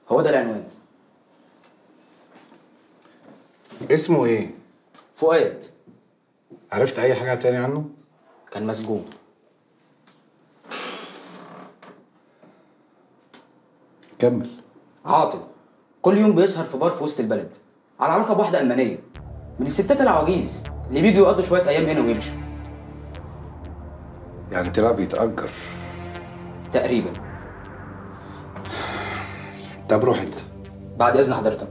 هو ده العنوان اسمه ايه؟ فؤاد عرفت اي حاجه تاني عنه؟ كان مسجون كمل عاطل كل يوم بيسهر في بار في وسط البلد على علاقه بواحده المانيه من الستات العواجيز اللي بيجوا يقضوا شويه ايام هنا ويمشوا يعني طلع بيتأجر تقريبا طب روح انت بعد اذن حضرتك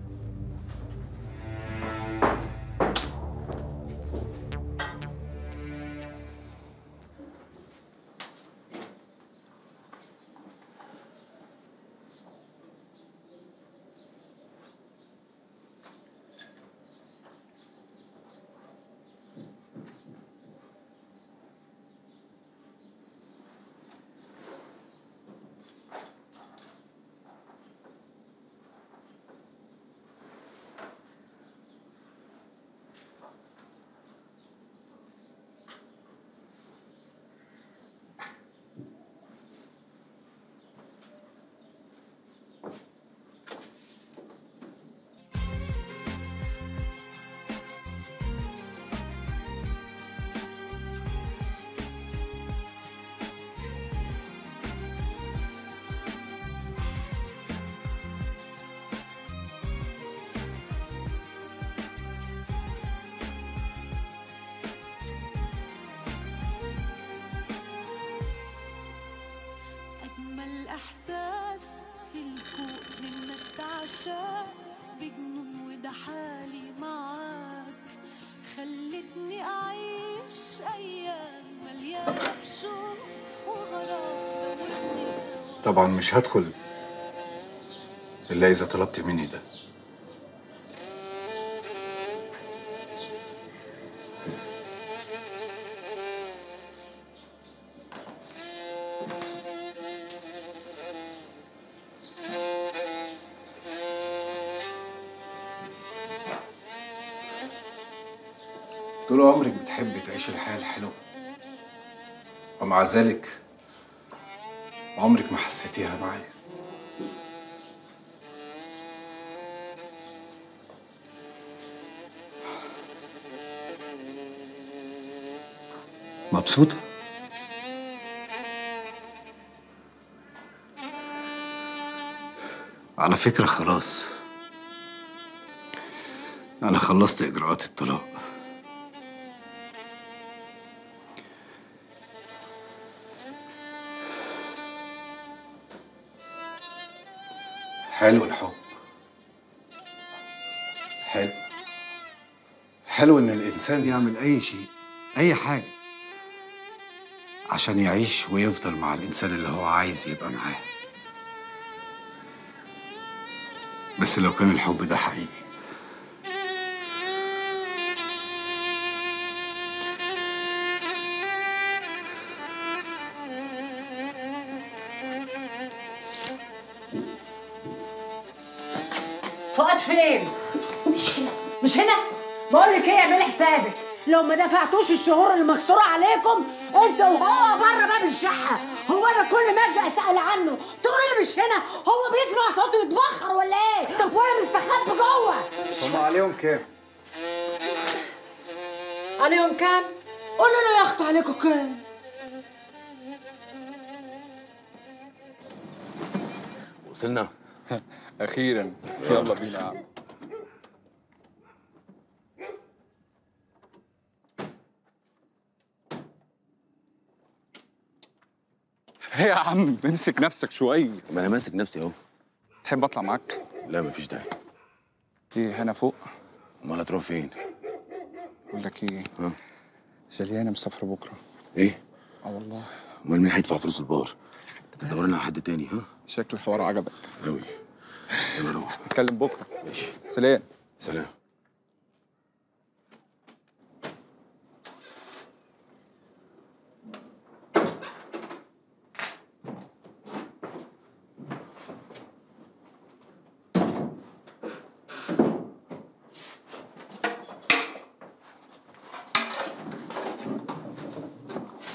أجمل إحساس في الكون إنك تعشق بجنون وده حالي معاك خلتني أعيش أيام مليانة بشوق وغرام دوبني هواك. طبعا مش هدخل الا اذا طلبت مني ده طول عمرك بتحبي تعيشي الحياة الحلوة ومع ذلك عمرك ما حسيتيها معايا مبسوطة؟ على فكرة خلاص أنا خلصت إجراءات الطلاق حلو الحب حلو حلو إن الإنسان يعمل أي شيء أي حاجة عشان يعيش ويفضل مع الإنسان اللي هو عايز يبقى معاه بس لو كان الحب ده حقيقي فؤاد فين؟ مش هنا مش هنا؟ بقول لك ايه اعملي حسابك لو ما دفعتوش الشهور المكسورة عليكم انت وهو بره باب الشقة هو انا كل ما اجي اسأل عنه تقولي لي مش هنا هو بيسمع صوته يتبخر ولا ايه؟ طب وانا مستخبي جوه هم عليهم كام؟ عليهم كام؟ قولوا له يا اختي عليكم كام؟ وصلنا اخيرا يلا بينا يا عم ايه يا عم امسك نفسك شويه ما انا ماسك نفسي اهو تحب اطلع معاك لا مفيش داعي ايه هنا فوق امال هتروح فين اقول لك ايه ها جليانه مسافره بكره ايه اه والله امال مين هيدفع فلوس البار انت بتدور لنا على حد تاني ها شكل الحوار عجبك قوي يلا روح نتكلم بكره ماشي سلام سلام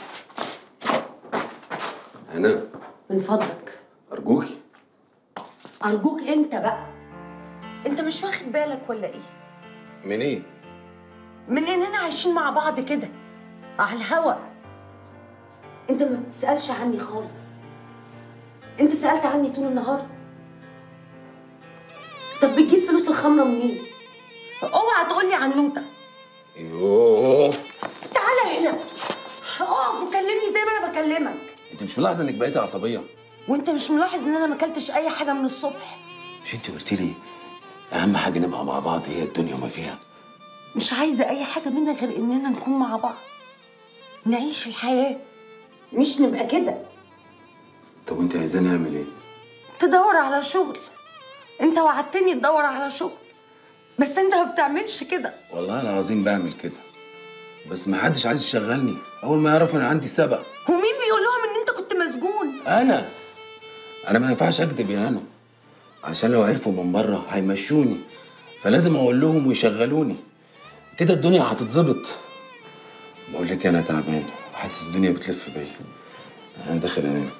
هنا من فضلك ارجوكي ارجوك انت بقى انت مش واخد بالك ولا ايه من ايه؟ من اننا عايشين مع بعض كده على الهوا انت ما بتسالش عني خالص انت سالت عني طول النهار طب بتجيب فلوس الخمره منين اوعى تقولي عنوته يوه تعالى هنا اقف وكلمني زي ما انا بكلمك انت مش ملاحظه انك بقيتي عصبيه؟ وانت مش ملاحظ ان انا ما اكلتش اي حاجه من الصبح مش انت قلت لي اهم حاجه نبقى مع بعض هي الدنيا وما فيها مش عايزه اي حاجه منا غير اننا نكون مع بعض نعيش الحياه مش نبقى كده طب وانت عايزاني اعمل ايه؟ تدور على شغل انت وعدتني تدور على شغل بس انت ما بتعملش كده والله العظيم بعمل كده بس ما حدش عايز يشغلني اول ما يعرف انا عندي سبق ومين بيقول لهم ان انت كنت مسجون انا انا ما ينفعش اكذب يا انا عشان لو عرفوا من بره هيمشوني فلازم اقول لهم ويشغلوني كده الدنيا هتتظبط بقول لك انا تعبان حاسس الدنيا بتلف بيا انا داخل انام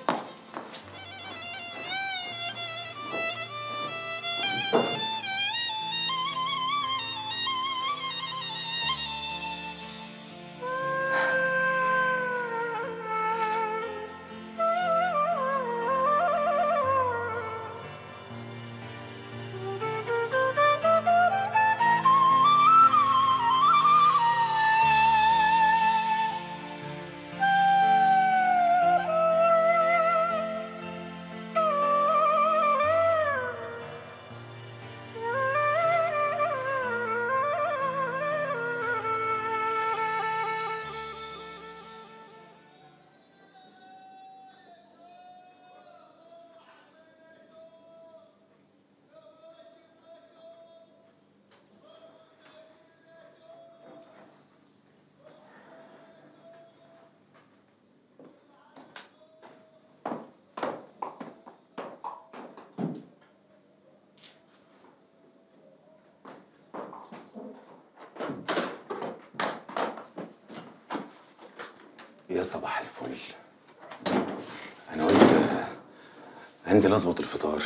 يا صباح الفل انا قلت انزل اظبط الفطار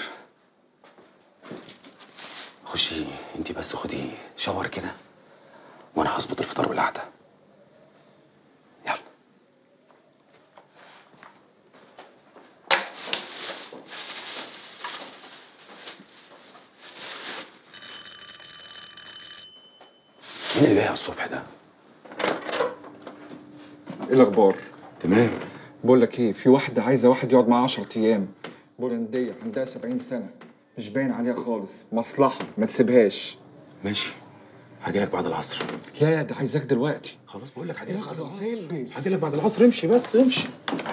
خشي انتي بس خدي شاور كده وانا هظبط الفطار والقعده يلا مين اللي جاي على الصبح ده؟ ايه الاخبار تمام بقول لك ايه في واحده عايزه واحد يقعد معاها 10 ايام بولنديه عندها 70 سنه مش باين عليها خالص مصلحه ما تسيبهاش ماشي هاجيلك بعد العصر لا ده عايزاك دلوقتي خلاص بقول لك هاجيلك بعد خلاص العصر البس هاجيلك بعد العصر امشي بس امشي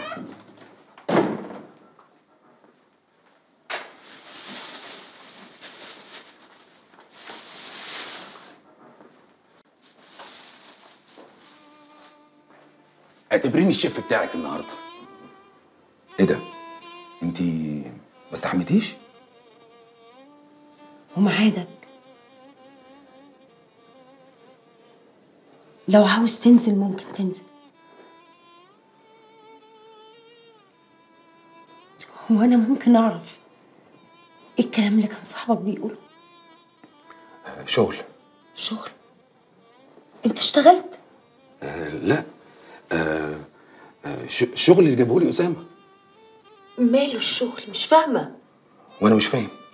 اعتبريني الشيف بتاعك النهارده ايه ده انتي ما استحملتيش وميعادك لو عاوز تنزل ممكن تنزل هو انا ممكن اعرف ايه الكلام اللي كان صاحبك بيقوله آه، شغل شغل انت اشتغلت آه لا آه آه ش- الشغل اللي جابه لي اسامه ماله الشغل مش فاهمه وانا مش فاهم